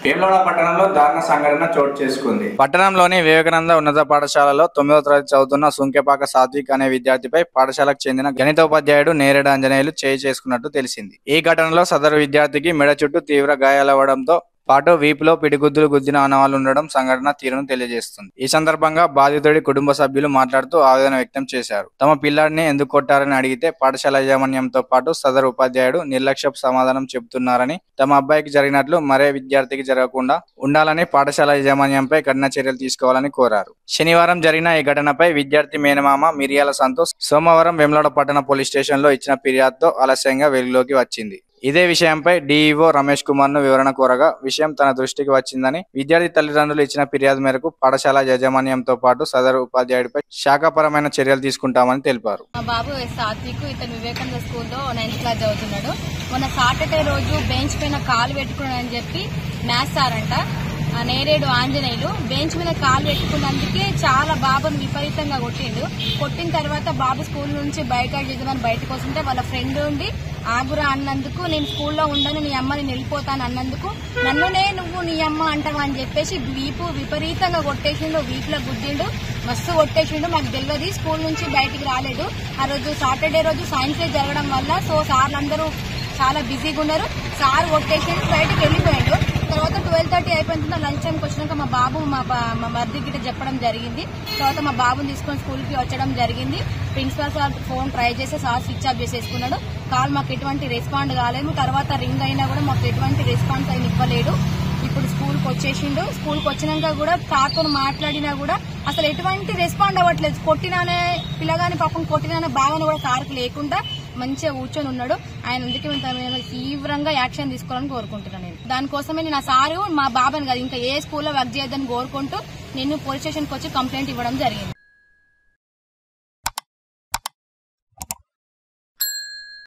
వేములవాడ పట్టణంలో దారుణ సంఘటన చోటు చేసుకుంది పట్టణంలోని వివేకానంద ఉన్నత పాఠశాలలో తొమ్మిదవ తరగతి చదువుతున్న సుంకెపాక సాత్విక్ అనే విద్యార్థిపై పాఠశాలకు చెందిన గణితోపాధ్యాయుడు నేరేడు ఆంజనేయులు చేయి చేసుకున్నట్టు తెలిసింది ఈ ఘటనలో సదరు విద్యార్థికి మెడ చుట్టూ తీవ్ర గాయాలవ్వడంతో పాటు వీపులో పిడిగుద్దులు గుద్దిన ఆనవాళ్లు ఉండడం సంఘటన తీరును తెలియజేస్తుంది ఈ సందర్భంగా బాధితుడి కుటుంబ సభ్యులు మాట్లాడుతూ ఆవేదన వ్యక్తం చేశారు తమ పిల్లాడిని ఎందుకు కొట్టారని అడిగితే పాఠశాల యాజమాన్యంతో పాటు సదరు ఉపాధ్యాయుడు నిర్లక్ష్యపు సమాధానం చెబుతున్నారని తమ అబ్బాయికి జరిగినట్లు మరే విద్యార్థికి జరగకుండా ఉండాలని పాఠశాల యాజమాన్యంపై కఠిన చర్యలు తీసుకోవాలని కోరారు శనివారం జరిగిన ఈ ఘటనపై విద్యార్థి మేనమామ మిరియాల సంతోష్ సోమవారం వెమ్లాడ పట్టణ పోలీస్ స్టేషన్ లో ఇచ్చిన ఫిర్యాదుతో ఆలస్యంగా వెలుగులోకి వచ్చింది ఇదే విషయంపై డీఈఓ రమేష్ కుమార్ ను వివరణ కోరగా విషయం తన దృష్టికి వచ్చిందని విద్యార్థి తల్లిదండ్రులు ఇచ్చిన ఫిర్యాదు మేరకు పాఠశాల యాజమాన్యంతో పాటు సదరు ఉపాధ్యాయుడిపై శాఖాపరమైన చర్యలు తీసుకుంటామని తెలిపారు మా బాబు సాత్విక్ ఇతను వివేకానంద స్కూల్లో నైన్త్ క్లాస్ చదువుతున్నాడు మొన్న సాటర్డే రోజు బెంచ్ పైన కాలు పెట్టుకున్నాడని చెప్పి మ్యాథ్స్ సార్ అంట ఆ నేరేడు ఆంజనేయులు బెంచ్ మీద కాలు పెట్టుకున్నందుకే చాలా బాబుని విపరీతంగా కొట్టిండు కొట్టిన తర్వాత బాబు స్కూల్ నుంచి బయట చేద్దామని బయటకు వస్తుంటే వాళ్ళ ఫ్రెండ్ ఉండి ఆగురా అన్నందుకు నేను స్కూల్లో ఉండను నీ అమ్మ నేను వెళ్ళిపోతాను అన్నందుకు నన్నునే నువ్వు నీ అమ్మ అంటావా అని చెప్పేసి వీపు విపరీతంగా కొట్టేసిండు వీపులో గుద్దిండు మస్తు కొట్టేసిండు మాకు తెలియదు స్కూల్ నుంచి బయటికి రాలేదు ఆ రోజు సాటర్డే రోజు సైన్స్ డే జరగడం వల్ల సో సార్లందరూ చాలా బిజీగా ఉన్నారు సార్ కొట్టేసిండు బయటికి వెళ్ళిపోయాడు తర్వాత ట్వెల్వ్ థర్టీ అయిపోయిన తర్వాత లంచ్ టైంకి వచ్చినాక మా బాబు మా బా- మా మరిది గిట్ట చెప్పడం జరిగింది తర్వాత మా బాబుని తీసుకొని స్కూల్కి వచ్చడం జరిగింది ప్రిన్సిపల్ సార్ ఫోన్ ట్రై చేసి సార్ స్విచ్ ఆఫ్ చేసేసుకున్నాడు కాల్ మాకు ఎటువంటి రెస్పాండ్ కాలేదు తర్వాత రింగ్ అయినా కూడా మాకు ఎటువంటి రెస్పాన్స్ అయిన ఇవ్వలేడు ఇప్పుడు స్కూల్కి వచ్చేసిండు స్కూల్కి వచ్చినాక కూడా సార్తో మాట్లాడినా కూడా అసలు ఎటువంటి రెస్పాండ్ అవ్వట్లేదు కొట్టినానే పిల్లగాని పాపం కొట్టినానే బాగానే కూడా సార్కి లేకుండా మంచిగా కూర్చొని ఉన్నాడు ఆయన అందుకే మేము తన మీద తీవ్రంగా యాక్షన్ తీసుకోవాలని కోరుకుంటున్నాను నేను దానికోసమే నేను ఆ సారు మా బాబాని కాదు ఇంకా ఏ స్కూల్లో వర్క్ చేయొద్దని కోరుకుంటూ నేను పోలీస్ స్టేషన్కి వచ్చి కంప్లైంట్ ఇవ్వడం జరిగింది